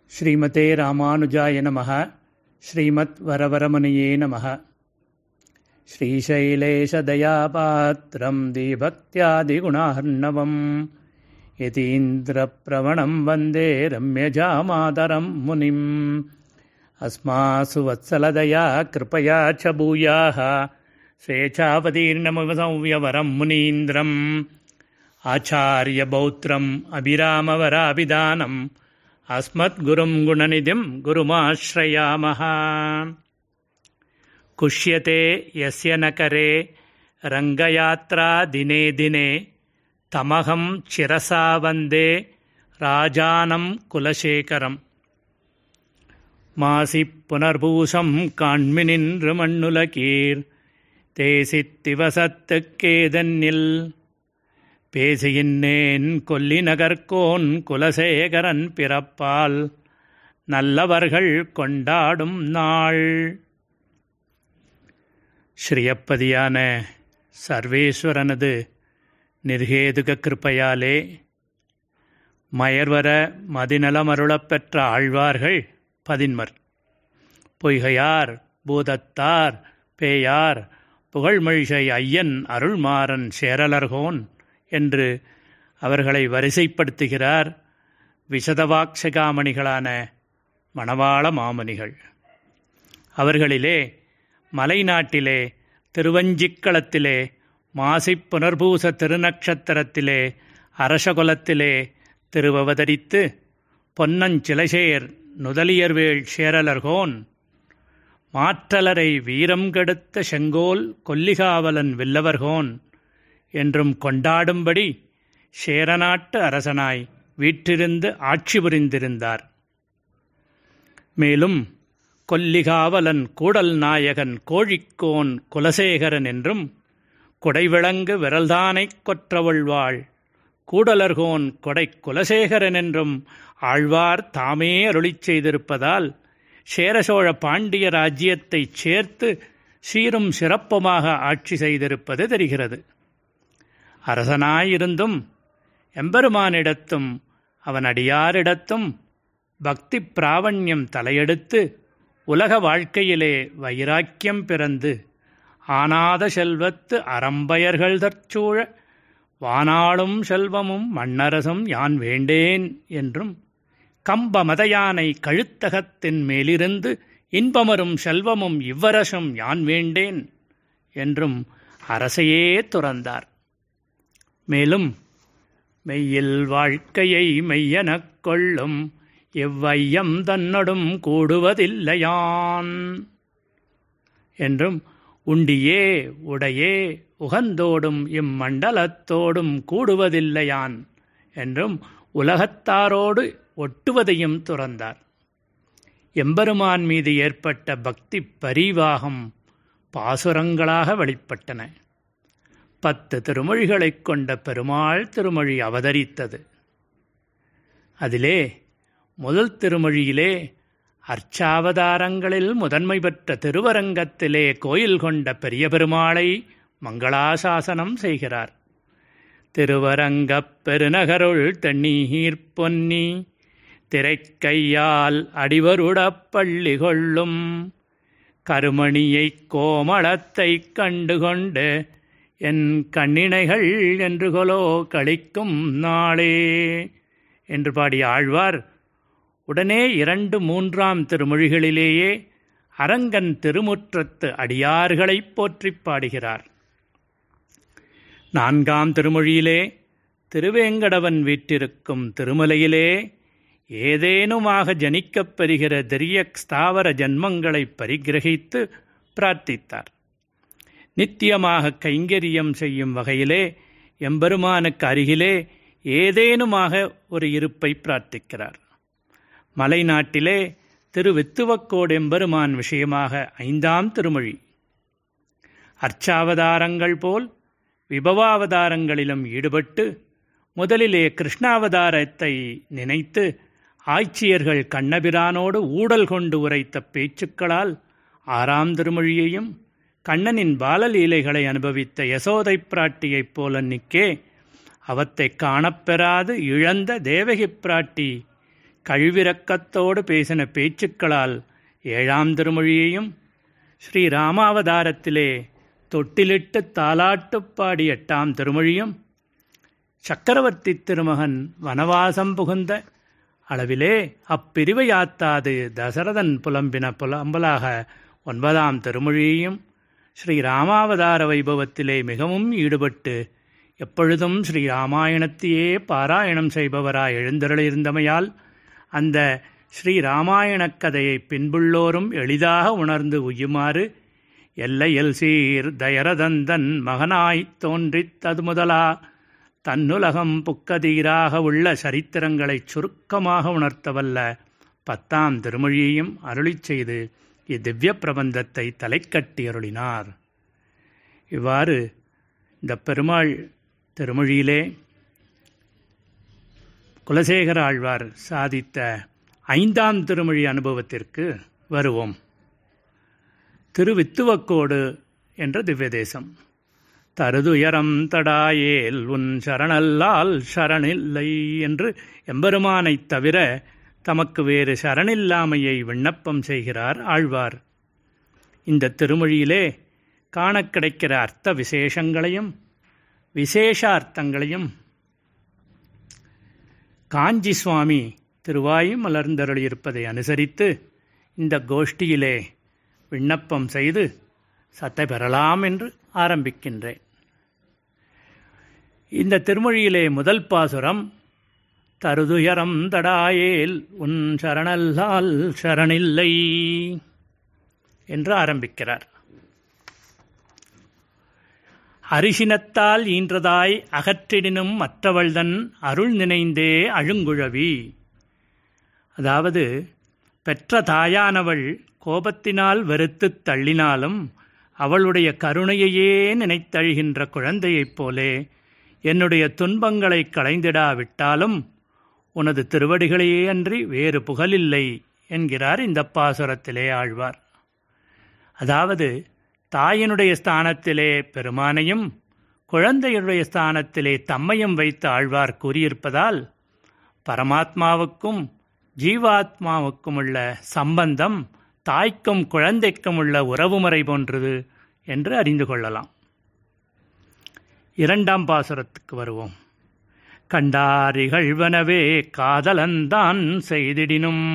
ஸ்ரீமதே ராமானுஜாய நமः ஸ்ரீமத் வரவரமணியே நமः श्रीशैलेशदयापात्रं दीभक्त्यादिगुणार्णवम् यतीन्द्रप्रवणं वन्दे रम्यजामातरं मुनिम् अस्मासु वत्सलदया कृपया च भूयाः स्वेच्छावतीर्णमवसंव्यवरं मुनीन्द्रम् आचार्यबौत्रम् अभिरामवराभिधानम् अस्मद्गुरुं गुणनिधिं गुरुमाश्रयामः कुष्यते यस्य न करे रङ्गयात्रा दिने दिने तमहं चिरसा वन्दे राजानं कुलशेखरम् மாசி புனர்பூசம் காண்மினின்று மண்ணுலகீர் தேசித்திவசத்துக்கேதன்னில் பேசியின்னேன் கொல்லி நகர்கோன் குலசேகரன் பிறப்பால் நல்லவர்கள் கொண்டாடும் நாள் ஸ்ரீயப்பதியான சர்வேஸ்வரனது நிர்ஹேதுக கிருப்பையாலே மயர்வர மதிநலமருளப் பெற்ற ஆழ்வார்கள் பதின்மர் பொய்கையார் பூதத்தார் பேயார் புகழ்மழிசை ஐயன் அருள்மாறன் சேரலர்கோன் என்று அவர்களை வரிசைப்படுத்துகிறார் விசதவாக்ஷகாமணிகளான மணவாள மாமணிகள் அவர்களிலே மலைநாட்டிலே திருவஞ்சிக்களத்திலே மாசிப் புனர்பூச திருநக்ஷத்திரத்திலே அரசகுலத்திலே திருவவதரித்து பொன்னஞ்சிலைசேர் நுதலியர்வேள் சேரலர்கோன் மாற்றலரை வீரம் கெடுத்த செங்கோல் கொல்லிகாவலன் வில்லவர்கோன் என்றும் கொண்டாடும்படி சேரநாட்டு அரசனாய் வீற்றிருந்து ஆட்சி புரிந்திருந்தார் மேலும் கொல்லிகாவலன் கூடல் நாயகன் கோழிக்கோன் குலசேகரன் என்றும் குடைவிளங்கு விரல்தானைக் கொற்றவள்வாள் கூடலர்கோன் கொடை குலசேகரன் என்றும் ஆழ்வார் தாமே அருளிச் செய்திருப்பதால் சேரசோழ பாண்டிய ராஜ்யத்தைச் சேர்த்து சீரும் சிறப்புமாக ஆட்சி செய்திருப்பது தெரிகிறது அரசனாயிருந்தும் எம்பெருமானிடத்தும் அவன் அடியாரிடத்தும் பக்தி பிராவண்யம் தலையெடுத்து உலக வாழ்க்கையிலே வைராக்கியம் பிறந்து ஆனாத செல்வத்து அறம்பயர்கள் தற்சூழ வானாளும் செல்வமும் மண்ணரசும் யான் வேண்டேன் என்றும் கம்ப மதயானை கழுத்தகத்தின் மேலிருந்து இன்பமரும் செல்வமும் இவ்வரசும் யான் வேண்டேன் என்றும் அரசையே துறந்தார் மேலும் மெய்யில் வாழ்க்கையை மெய்யெனக் கொள்ளும் எவ்வையம் தன்னொடும் கூடுவதில்லையான் என்றும் உண்டியே உடையே உகந்தோடும் இம்மண்டலத்தோடும் கூடுவதில்லையான் என்றும் உலகத்தாரோடு ஒட்டுவதையும் துறந்தார் எம்பெருமான் மீது ஏற்பட்ட பக்தி பரிவாகம் பாசுரங்களாக வெளிப்பட்டன பத்து திருமொழிகளைக் கொண்ட பெருமாள் திருமொழி அவதரித்தது அதிலே முதல் திருமொழியிலே அர்ச்சாவதாரங்களில் முதன்மை பெற்ற திருவரங்கத்திலே கோயில் கொண்ட பெரிய பெருமாளை மங்களாசாசனம் செய்கிறார் திருவரங்கப் பெருநகருள் தண்ணீர் பொன்னி திரைக்கையால் அடிவருடப் பள்ளி கொள்ளும் கருமணியைக் கோமளத்தைக் கண்டுகொண்டு என் கண்ணினைகள் என்று கொலோ கழிக்கும் நாளே என்று பாடிய ஆழ்வார் உடனே இரண்டு மூன்றாம் திருமொழிகளிலேயே அரங்கன் திருமுற்றத்து அடியார்களைப் போற்றிப் பாடுகிறார் நான்காம் திருமொழியிலே திருவேங்கடவன் வீற்றிருக்கும் திருமலையிலே ஏதேனுமாக ஜனிக்கப் பெறுகிற திரிய ஸ்தாவர ஜன்மங்களை பரிகிரகித்து பிரார்த்தித்தார் நித்தியமாக கைங்கரியம் செய்யும் வகையிலே எம்பெருமானுக்கு அருகிலே ஏதேனுமாக ஒரு இருப்பை பிரார்த்திக்கிறார் மலைநாட்டிலே திரு வித்துவக்கோடு எம்பெருமான் விஷயமாக ஐந்தாம் திருமொழி அர்ச்சாவதாரங்கள் போல் விபவாவதாரங்களிலும் ஈடுபட்டு முதலிலே கிருஷ்ணாவதாரத்தை நினைத்து ஆய்ச்சியர்கள் கண்ணபிரானோடு ஊடல் கொண்டு உரைத்த பேச்சுக்களால் ஆறாம் திருமொழியையும் கண்ணனின் பாலலீலைகளை அனுபவித்த யசோதை பிராட்டியைப் போல நிற்கே அவத்தை காணப்பெறாது இழந்த தேவகி பிராட்டி கழிவிரக்கத்தோடு பேசின பேச்சுக்களால் ஏழாம் திருமொழியையும் ஸ்ரீ ராமாவதாரத்திலே தொட்டிலிட்டு தாலாட்டு பாடி எட்டாம் திருமொழியும் சக்கரவர்த்தி திருமகன் வனவாசம் புகுந்த அளவிலே அப்பிரிவை யாத்தாது தசரதன் புலம்பின புலம்பலாக ஒன்பதாம் திருமொழியையும் ஸ்ரீ ராமாவதார வைபவத்திலே மிகவும் ஈடுபட்டு எப்பொழுதும் ஸ்ரீ ராமாயணத்தையே பாராயணம் செய்பவராய் எழுந்தருளிருந்தமையால் அந்த ஸ்ரீ ராமாயணக் கதையை பின்புள்ளோரும் எளிதாக உணர்ந்து உய்யுமாறு எல்லையில் சீர் தயரதந்தன் மகனாய்த் தோன்றித் தது முதலா தன்னுலகம் புக்கதீராக உள்ள சரித்திரங்களைச் சுருக்கமாக உணர்த்தவல்ல பத்தாம் திருமொழியையும் அருளிச் செய்து இத்திவ்ய பிரபந்தத்தை தலைக்கட்டி அருளினார் இவ்வாறு இந்த பெருமாள் திருமொழியிலே குலசேகர ஆழ்வார் சாதித்த ஐந்தாம் திருமொழி அனுபவத்திற்கு வருவோம் திருவித்துவக்கோடு என்ற திவ்ய தேசம் தருதுயரம் தடாயேல் உன் சரணல்லால் சரணில்லை என்று எம்பெருமானைத் தவிர தமக்கு வேறு சரணில்லாமையை விண்ணப்பம் செய்கிறார் ஆழ்வார் இந்த திருமொழியிலே காண கிடைக்கிற அர்த்த விசேஷங்களையும் விசேஷ அர்த்தங்களையும் காஞ்சி சுவாமி திருவாயும் மலர்ந்தருளியிருப்பதை அனுசரித்து இந்த கோஷ்டியிலே விண்ணப்பம் செய்து சத்தை பெறலாம் என்று ஆரம்பிக்கின்றேன் இந்த திருமொழியிலே முதல் பாசுரம் தருதுயரம் தடாயேல் உன் சரணல்லால் சரணில்லை என்று ஆரம்பிக்கிறார் அரிசினத்தால் ஈன்றதாய் அகற்றிடினும் மற்றவள்தன் அருள் நினைந்தே அழுங்குழவி அதாவது பெற்ற தாயானவள் கோபத்தினால் வெறுத்துத் தள்ளினாலும் அவளுடைய கருணையையே நினைத்தழுகின்ற குழந்தையைப் போலே என்னுடைய துன்பங்களை களைந்திடாவிட்டாலும் உனது திருவடிகளையே அன்றி வேறு புகழில்லை என்கிறார் இந்த பாசுரத்திலே ஆழ்வார் அதாவது தாயினுடைய ஸ்தானத்திலே பெருமானையும் குழந்தையுடைய ஸ்தானத்திலே தம்மையும் வைத்து ஆழ்வார் கூறியிருப்பதால் பரமாத்மாவுக்கும் ஜீவாத்மாவுக்கும் உள்ள சம்பந்தம் தாய்க்கும் குழந்தைக்கும் உள்ள உறவுமுறை போன்றது என்று அறிந்து கொள்ளலாம் இரண்டாம் பாசுரத்துக்கு வருவோம் கண்டாரிகழ்வனவே காதலன்தான் செய்திடினும்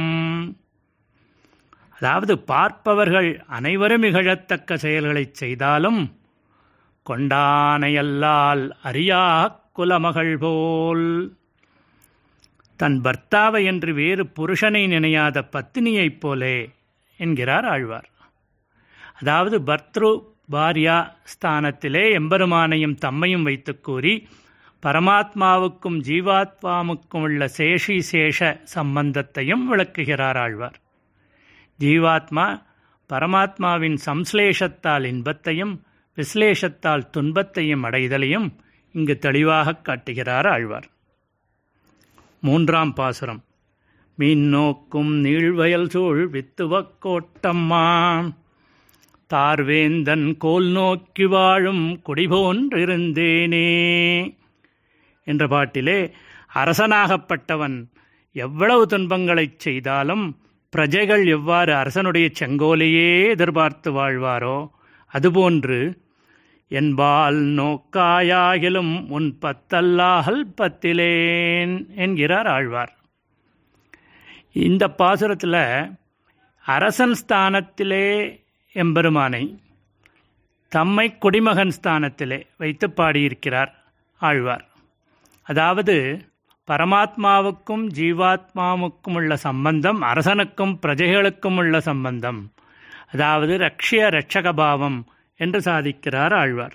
அதாவது பார்ப்பவர்கள் அனைவரும் இகழத்தக்க செயல்களைச் செய்தாலும் கொண்டானையல்லால் அறியா குலமகள் போல் தன் பர்த்தாவை என்று வேறு புருஷனை நினையாத பத்தினியைப் போலே என்கிறார் ஆழ்வார் அதாவது பர்த்ரு பாரியா ஸ்தானத்திலே எம்பெருமானையும் தம்மையும் வைத்து கூறி பரமாத்மாவுக்கும் ஜீவாத்மாவுக்கும் உள்ள சேஷி சேஷ சம்பந்தத்தையும் விளக்குகிறார் ஆழ்வார் ஜீவாத்மா பரமாத்மாவின் சம்ஸ்லேஷத்தால் இன்பத்தையும் விஸ்லேஷத்தால் துன்பத்தையும் அடைதலையும் இங்கு தெளிவாக காட்டுகிறார் ஆழ்வார் மூன்றாம் பாசுரம் மீன் நோக்கும் நீழ்வயல் சூழ் வித்துவக் கோட்டம்மா தார்வேந்தன் கோல் நோக்கி வாழும் குடிபோன்றிருந்தேனே என்ற பாட்டிலே அரசனாகப்பட்டவன் எவ்வளவு துன்பங்களைச் செய்தாலும் பிரஜைகள் எவ்வாறு அரசனுடைய செங்கோலையே எதிர்பார்த்து வாழ்வாரோ அதுபோன்று என்பால் நோக்காயாகிலும் உன் பத்தல்லாஹல் பத்திலேன் என்கிறார் ஆழ்வார் இந்த பாசுரத்தில் அரசன் ஸ்தானத்திலே எம்பெருமானை தம்மை குடிமகன் ஸ்தானத்திலே வைத்து பாடியிருக்கிறார் ஆழ்வார் அதாவது பரமாத்மாவுக்கும் ஜீவாத்மாவுக்கும் உள்ள சம்பந்தம் அரசனுக்கும் பிரஜைகளுக்கும் உள்ள சம்பந்தம் அதாவது ரக்ஷிய ரட்சகபாவம் என்று சாதிக்கிறார் ஆழ்வார்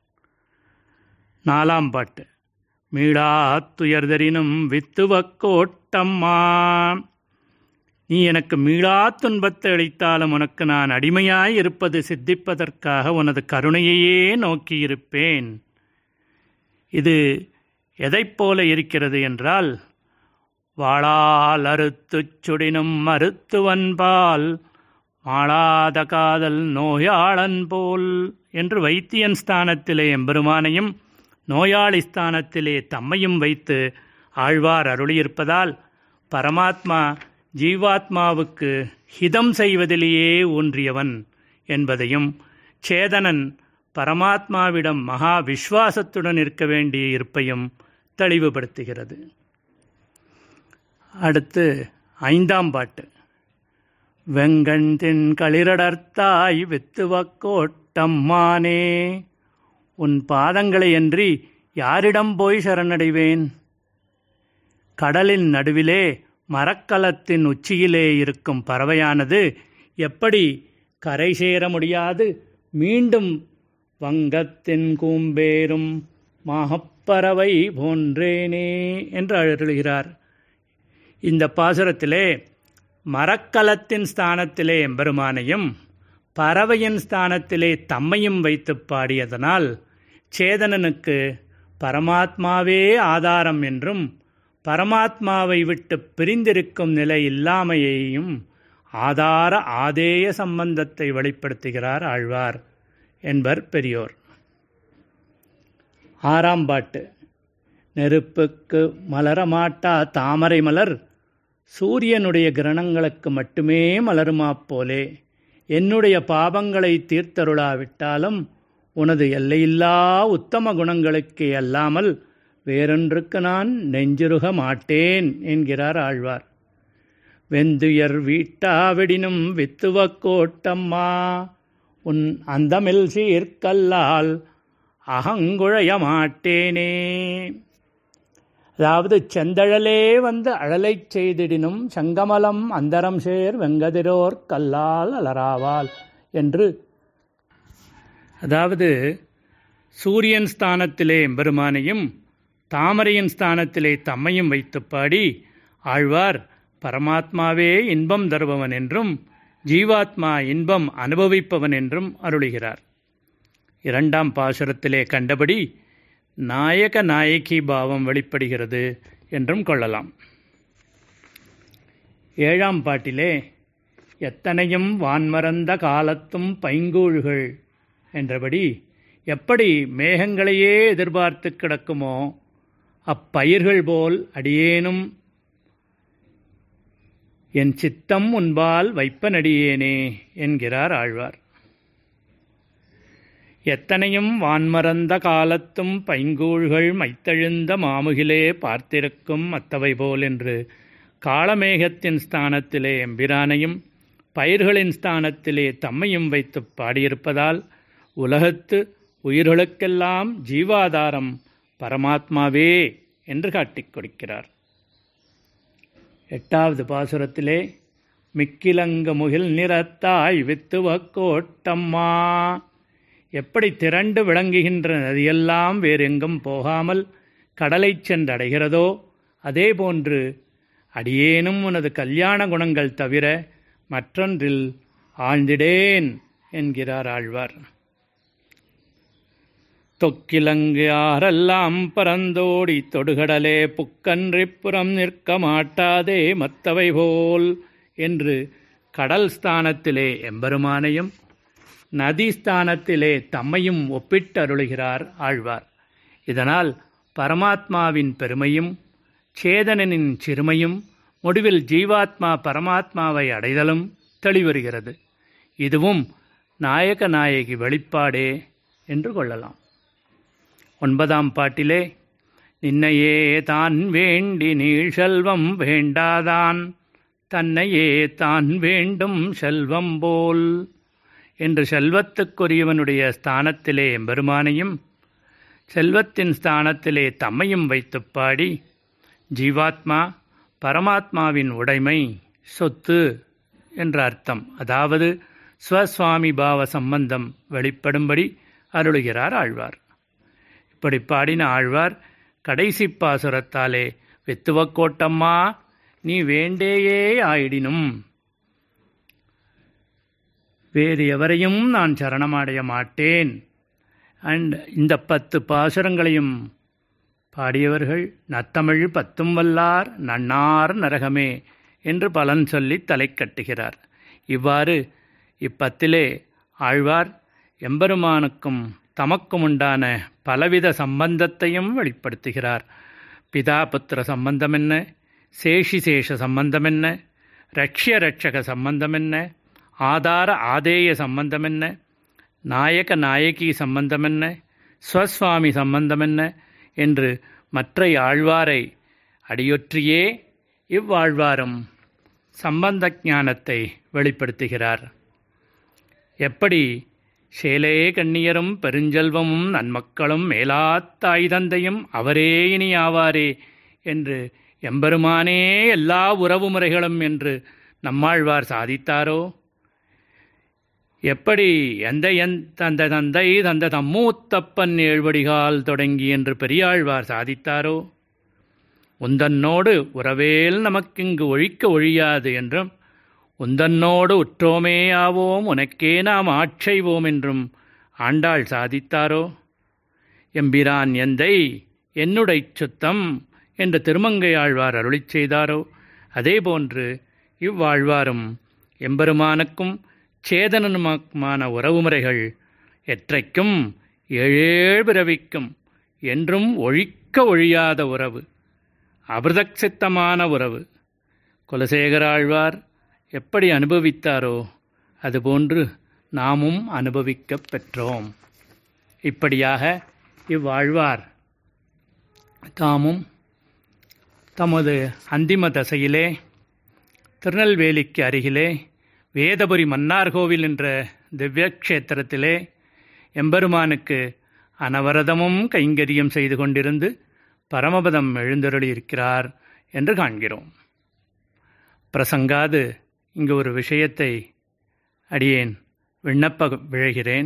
நாலாம் பாட்டு மீளா துயர்தரினும் வித்துவக்கோட்டம்மா நீ எனக்கு மீளா துன்பத்தை அளித்தாலும் உனக்கு நான் அடிமையாய் இருப்பது சித்திப்பதற்காக உனது கருணையையே நோக்கியிருப்பேன் இது எதைப் போல இருக்கிறது என்றால் வாழால் அறுத்துச் சுடினும் மருத்துவன்பால் மாளாத காதல் நோயாளன் போல் என்று வைத்தியன் ஸ்தானத்திலே எம்பெருமானையும் நோயாளி ஸ்தானத்திலே தம்மையும் வைத்து ஆழ்வார் அருளியிருப்பதால் பரமாத்மா ஜீவாத்மாவுக்கு ஹிதம் செய்வதிலேயே ஊன்றியவன் என்பதையும் சேதனன் பரமாத்மாவிடம் மகா விஸ்வாசத்துடன் இருக்க வேண்டிய இருப்பையும் தெளிவுபடுத்துகிறது அடுத்து ஐந்தாம் பாட்டு வெங்கண்தின் களிரடர்த்தாய் வித்துவக்கோட்டம்மானே உன் பாதங்களையன்றி யாரிடம் போய் சரணடைவேன் கடலின் நடுவிலே மரக்கலத்தின் உச்சியிலே இருக்கும் பறவையானது எப்படி கரை சேர முடியாது மீண்டும் வங்கத்தின் கூம்பேரும் மாகப்பறவை போன்றேனே என்று அழுகிறார் இந்த பாசுரத்திலே மரக்கலத்தின் ஸ்தானத்திலே எம்பெருமானையும் பறவையின் ஸ்தானத்திலே தம்மையும் வைத்து பாடியதனால் சேதனனுக்கு பரமாத்மாவே ஆதாரம் என்றும் பரமாத்மாவை விட்டு பிரிந்திருக்கும் நிலை இல்லாமையையும் ஆதார ஆதேய சம்பந்தத்தை வெளிப்படுத்துகிறார் ஆழ்வார் என்பர் பெரியோர் ஆறாம் பாட்டு நெருப்புக்கு மலரமாட்டா தாமரை மலர் சூரியனுடைய கிரணங்களுக்கு மட்டுமே மலருமா போலே என்னுடைய பாவங்களை தீர்த்தருளாவிட்டாலும் உனது எல்லையில்லா உத்தம குணங்களுக்கே அல்லாமல் வேறொன்றுக்கு நான் நெஞ்சுருக மாட்டேன் என்கிறார் ஆழ்வார் வெந்துயர் வீட்டாவிடினும் வித்துவ கோட்டம்மா உன் அந்தமில் சீர்கல்லால் அகங்குழைய மாட்டேனே அதாவது செந்தழலே வந்து அழலைச் செய்திடினும் செங்கமலம் அந்தரம் சேர் வெங்கதிரோர் கல்லால் அலராவால் என்று அதாவது சூரியன் ஸ்தானத்திலே எம்பெருமானையும் தாமரையின் ஸ்தானத்திலே தம்மையும் வைத்து பாடி ஆழ்வார் பரமாத்மாவே இன்பம் தருபவன் என்றும் ஜீவாத்மா இன்பம் அனுபவிப்பவன் என்றும் அருளுகிறார் இரண்டாம் பாசுரத்திலே கண்டபடி நாயக நாயகி பாவம் வெளிப்படுகிறது என்றும் கொள்ளலாம் ஏழாம் பாட்டிலே எத்தனையும் வான்மறந்த காலத்தும் பைங்கூழ்கள் என்றபடி எப்படி மேகங்களையே எதிர்பார்த்து கிடக்குமோ அப்பயிர்கள் போல் அடியேனும் என் சித்தம் உன்பால் வைப்பனடியேனே என்கிறார் ஆழ்வார் எத்தனையும் வான்மறந்த காலத்தும் பைங்கூழ்கள் மைத்தெழுந்த மாமுகிலே பார்த்திருக்கும் மத்தவை போல் என்று காளமேகத்தின் ஸ்தானத்திலே எம்பிரானையும் பயிர்களின் ஸ்தானத்திலே தம்மையும் வைத்து பாடியிருப்பதால் உலகத்து உயிர்களுக்கெல்லாம் ஜீவாதாரம் பரமாத்மாவே என்று காட்டிக் கொடுக்கிறார் எட்டாவது பாசுரத்திலே மிக்கிலங்க முகில் நிறத்தாய் வித்துவ கோட்டம்மா எப்படி திரண்டு விளங்குகின்ற நதியெல்லாம் வேறெங்கும் போகாமல் கடலைச் சென்றடைகிறதோ அதேபோன்று அடியேனும் உனது கல்யாண குணங்கள் தவிர மற்றொன்றில் ஆழ்ந்திடேன் என்கிறார் ஆழ்வார் தொக்கிலங்கு ஆரெல்லாம் பறந்தோடி தொடுகடலே புக்கன்றிப் புறம் நிற்க மாட்டாதே மத்தவை போல் என்று கடல் ஸ்தானத்திலே எம்பெருமானையும் நதி ஸ்தானத்திலே தம்மையும் ஒப்பிட்டருளுகிறார் ஆழ்வார் இதனால் பரமாத்மாவின் பெருமையும் சேதனனின் சிறுமையும் முடிவில் ஜீவாத்மா பரமாத்மாவை அடைதலும் தெளிவருகிறது இதுவும் நாயக நாயகி வெளிப்பாடே என்று கொள்ளலாம் ஒன்பதாம் பாட்டிலே நின்னையே தான் வேண்டி நீள் செல்வம் வேண்டாதான் தன்னையே தான் வேண்டும் செல்வம் போல் என்று செல்வத்துக்குரியவனுடைய ஸ்தானத்திலே எம்பெருமானையும் செல்வத்தின் ஸ்தானத்திலே தம்மையும் வைத்துப் பாடி ஜீவாத்மா பரமாத்மாவின் உடைமை சொத்து என்ற அர்த்தம் அதாவது ஸ்வஸ்வாமி பாவ சம்பந்தம் வெளிப்படும்படி அருளுகிறார் ஆழ்வார் இப்படி பாடின ஆழ்வார் கடைசி பாசுரத்தாலே வெத்துவக்கோட்டம்மா நீ வேண்டேயே ஆயிடினும் வேறு எவரையும் நான் சரணமடைய மாட்டேன் அண்ட் இந்த பத்து பாசுரங்களையும் பாடியவர்கள் நத்தமிழ் பத்தும் வல்லார் நன்னார் நரகமே என்று பலன் சொல்லி தலை கட்டுகிறார் இவ்வாறு இப்பத்திலே ஆழ்வார் எம்பெருமானுக்கும் தமக்கும் உண்டான பலவித சம்பந்தத்தையும் வெளிப்படுத்துகிறார் பிதா புத்திர சம்பந்தம் என்ன சேஷிசேஷ சம்பந்தம் என்ன ரக்ஷிய ரட்சக சம்பந்தம் என்ன ஆதார ஆதேய சம்பந்தம் என்ன நாயக நாயகி சம்பந்தம் என்ன ஸ்வஸ்வாமி சம்பந்தம் என்ன என்று மற்ற ஆழ்வாரை அடியொற்றியே இவ்வாழ்வாரும் சம்பந்த ஞானத்தை வெளிப்படுத்துகிறார் எப்படி சேலே கண்ணியரும் பெருஞ்செல்வமும் நன்மக்களும் மேலாத்தாய் தந்தையும் அவரே இனி ஆவாரே என்று எம்பெருமானே எல்லா உறவு முறைகளும் என்று நம்மாழ்வார் சாதித்தாரோ எப்படி எந்த எந் தந்த தந்தை தந்த தம்மூத்தப்பன் ஏழ்வடிகால் தொடங்கி என்று பெரியாழ்வார் சாதித்தாரோ உந்தன்னோடு உறவேல் நமக்கிங்கு ஒழிக்க ஒழியாது என்றும் உந்தன்னோடு உற்றோமே ஆவோம் உனக்கே நாம் ஆட்சைவோம் என்றும் ஆண்டாள் சாதித்தாரோ எம்பிரான் எந்தை என்னுடை சுத்தம் என்று திருமங்கையாழ்வார் அருளிச் செய்தாரோ அதேபோன்று இவ்வாழ்வாரும் எம்பெருமானுக்கும் சேதனனுமான உறவுமுறைகள் எற்றைக்கும் ஏழேழ் பிறவிக்கும் என்றும் ஒழிக்க ஒழியாத உறவு அபிரதக்சித்தமான உறவு குலசேகராழ்வார் எப்படி அனுபவித்தாரோ அதுபோன்று நாமும் அனுபவிக்கப் பெற்றோம் இப்படியாக இவ்வாழ்வார் தாமும் தமது அந்திம தசையிலே திருநெல்வேலிக்கு அருகிலே வேதபுரி மன்னார்கோவில் என்ற திவ்யக்ஷேத்திரத்திலே எம்பெருமானுக்கு அனவரதமும் கைங்கரியம் செய்து கொண்டிருந்து பரமபதம் எழுந்தருளியிருக்கிறார் என்று காண்கிறோம் பிரசங்காது இங்கு ஒரு விஷயத்தை அடியேன் விண்ணப்ப விழைகிறேன்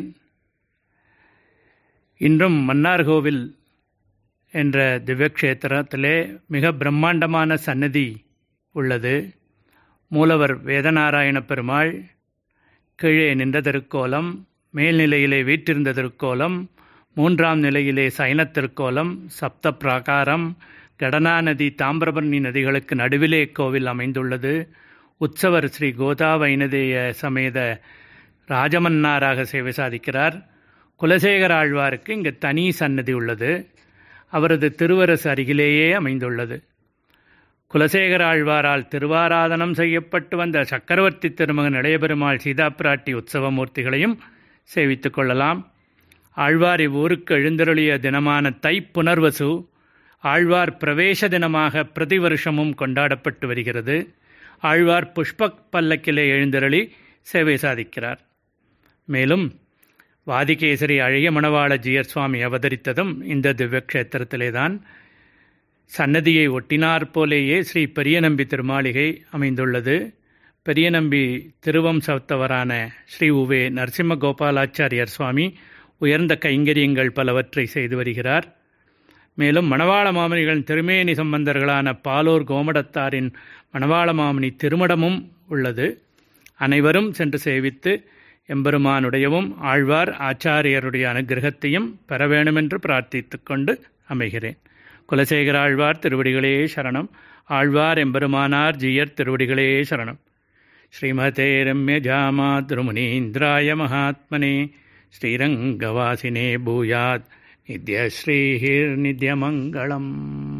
இன்றும் மன்னார்கோவில் என்ற திவ்யக்ஷேத்திரத்திலே மிக பிரம்மாண்டமான சன்னதி உள்ளது மூலவர் வேதநாராயண பெருமாள் கீழே நின்ற திருக்கோலம் மேல்நிலையிலே வீற்றிருந்த திருக்கோலம் மூன்றாம் நிலையிலே சைன திருக்கோலம் சப்த பிராகாரம் கடனா நதி தாமிரபரணி நதிகளுக்கு நடுவிலே கோவில் அமைந்துள்ளது உற்சவர் ஸ்ரீ கோதா வைனதேய சமேத ராஜமன்னாராக சேவை சாதிக்கிறார் குலசேகர ஆழ்வாருக்கு இங்கு தனி சன்னதி உள்ளது அவரது திருவரசு அருகிலேயே அமைந்துள்ளது குலசேகர ஆழ்வாரால் திருவாராதனம் செய்யப்பட்டு வந்த சக்கரவர்த்தி திருமகன் இளையபெருமாள் சீதா பிராட்டி உற்சவமூர்த்திகளையும் சேவித்துக் கொள்ளலாம் ஆழ்வார் இவ்வூருக்கு எழுந்தருளிய தினமான தை புனர்வசு ஆழ்வார் பிரவேச தினமாக பிரதி வருஷமும் கொண்டாடப்பட்டு வருகிறது ஆழ்வார் புஷ்ப பல்லக்கிலே எழுந்தருளி சேவை சாதிக்கிறார் மேலும் வாதிகேசரி அழகிய மணவாள ஜியர் சுவாமி அவதரித்ததும் இந்த திவ்யக்ஷேத்திரத்திலே தான் சன்னதியை ஒட்டினார் போலேயே ஸ்ரீ பெரியநம்பி திருமாளிகை அமைந்துள்ளது பெரியநம்பி திருவம்சத்தவரான ஸ்ரீ உவே நரசிம்ம கோபாலாச்சாரியர் சுவாமி உயர்ந்த கைங்கரியங்கள் பலவற்றை செய்து வருகிறார் மேலும் மணவாள மாமனிகளின் திருமேனி சம்பந்தர்களான பாலூர் கோமடத்தாரின் மணவாள மாமனி திருமடமும் உள்ளது அனைவரும் சென்று சேவித்து எம்பெருமானுடையவும் ஆழ்வார் ஆச்சாரியருடைய அனுகிரகத்தையும் பெற வேண்டுமென்று பிரார்த்தித்து கொண்டு அமைகிறேன் குலசேகர ஆழ்வார் திருவடிகளே சரணம் ஆழ்வார் எம்பெருமானார் ஜீயர் திருவடிகளே சரணம் ஸ்ரீமதே ரம்ய ஜாமா திருமுனீந்திராய மகாத்மனே ஸ்ரீரங்கவாசினே பூயாத் நித்யஸ்ரீஹிர்நித்யமங்களம்